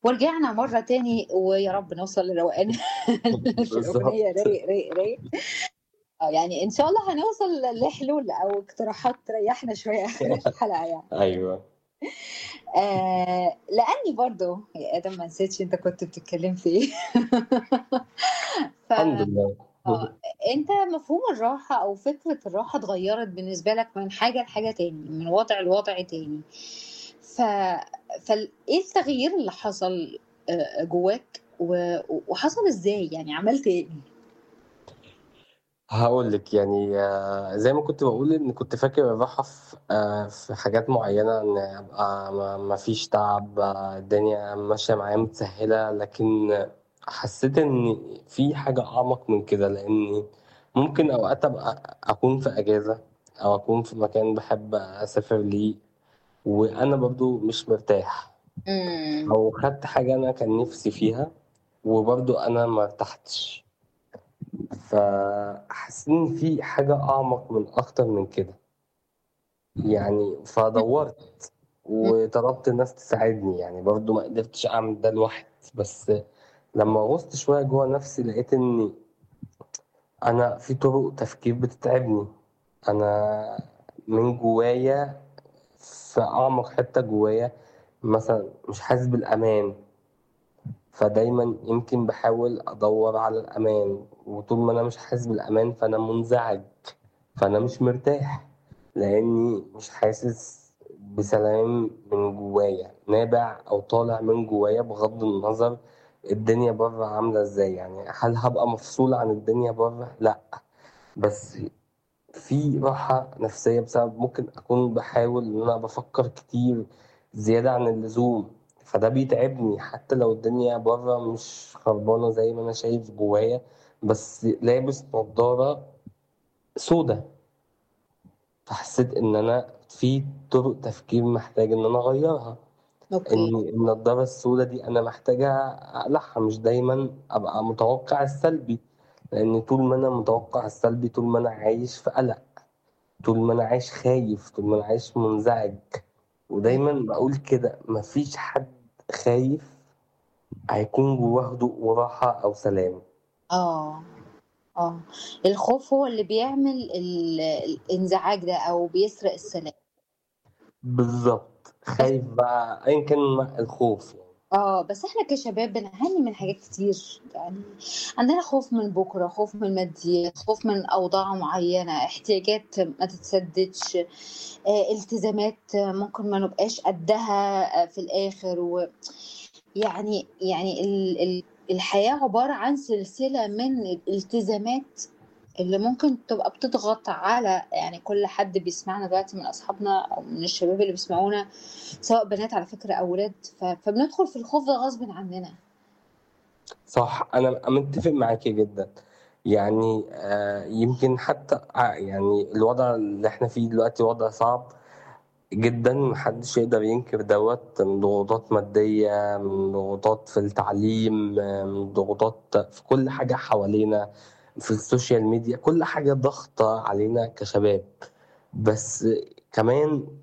ورجعنا مرة تاني ويا رب نوصل لروقان في الأغنية بالضبط. رايق، رايق، رايق. آه، يعني إن شاء الله هنوصل لحلول أو اقتراحات تريحنا شوية آخر الحلقة يعني. أيوه. آآ لأني برضه يا آدم ما نسيتش أنت كنت بتتكلم في إيه. ف الحمد لله. آه، أنت مفهوم الراحة أو فكرة الراحة اتغيّرت بالنسبة لك من حاجة لحاجة تاني، من وضع لوضع تاني. ف فال إيه التغيير اللي حصل آآ جواك و وحصل إزاي، يعني عملت إيه؟ هاقول لِك يعني زي ما كنت باقول إن كنت فاكر الراحة في آآ في حاجات معيّنة إن أبقى ما ما فيش تعب، الدنيا ماشية معايا متسهّلة، لكن حسّيت إن في حاجة أعمق من كده، لإني ممكن أوقات أبقى أكون في أجازة أو أكون في مكان باحب أسافر ليه وأنا برضه مش مرتاح. إمم. أو خدت حاجة أنا كان نِفْسي فيها وبرضه أنا ما ارتحتش. فحسّيت إن في حاجة أعمق من أكتر من كده. يعني فدوّرت إمم. وطلبت الناس تساعدني، يعني برضه ما قدرتش أعمل ده لوحدي، بس لمّا غُصت شوية جوّه نَفْسي لقيت إني أنا في طُرق تفكير بتتعبني، أنا من جوّايا في أعمق حتّة جوّايا مثلًا مش حاسس بالأمان. فدايمًا يمكن باحاول أدوّر على الأمان وطول ما أنا مش حاسس بالأمان فأنا منزعج، فأنا مش مرتاح، لإني مش حاسس بسلام من جوّايا نابع أو طالع من جوّايا بغض النظر الدنيا برّه عاملة إزاي، يعني هل هابقى مفصول عن الدنيا برّه؟ لأ، بس في راحة نفسيّة بسبب ممكن أكون باحاول إن أنا بافكّر كتير زيادة عن اللزوم، فده بيتعبني حتّى لو الدنيا برّه مش خربانة زي ما أنا شايف جوّايا، بس لابس نضارة سودا. فحسّيت إن أنا في طُرق تفكير محتاج إن أنا أغيّرها، أوكي. إن النضارة السودا دي أنا محتاج أقلعها، مش دايمًا أبقى متوقّع السلبي، لإن طول ما أنا متوقّع السلبي طول ما أنا عايش في قلق، طول ما أنا عايش خايف، طول ما أنا عايش منزعج، إمم. ودايمًا باقول كده ما فيش حد خايف هيكون جوّاه هدوء وراحة أو سلام. آه، آه. الخوف هو اللي بيعمل ال الانزعاج ده أو بيسرق السلام. بالضبط. بس خايف بقى أيًا كان نوع الخوف يعني. آه، بس إحنا كشباب بنعاني من حاجات كتير، يعني عندنا خوف من بُكرة، خوف من الماديات، خوف من أوضاع معيّنة، احتياجات ما تتسدّدش، آآ التزامات ممكن ما نبقاش قدّها في الآخر و يعني يعني ال ال الحياة عبارة عن سلسلة من الالتزامات اللي ممكن تبقى بتضغط على يعني كل حد بيسمعنا دلوقتي من أصحابنا أو من الشباب اللي بيسمعونا، سواء بنات على فكرة أو ولاد، ف فبندخل في الخوف ده غصبٍ عننا. صح، أنا متّفق معاكِ جدًا. يعني آآ يمكن حتّى ع يعني الوضع اللي إحنا فيه دلوقتي وضع صعب جدًا، ما حدّش يقدر ينكر دوّة، من ضغوطات مادية، من ضغوطات في التعليم، من ضغوطات في كل حاجة حوالينا، في السوشيال ميديا، كل حاجة ضاغطة علينا كشباب. بس كمان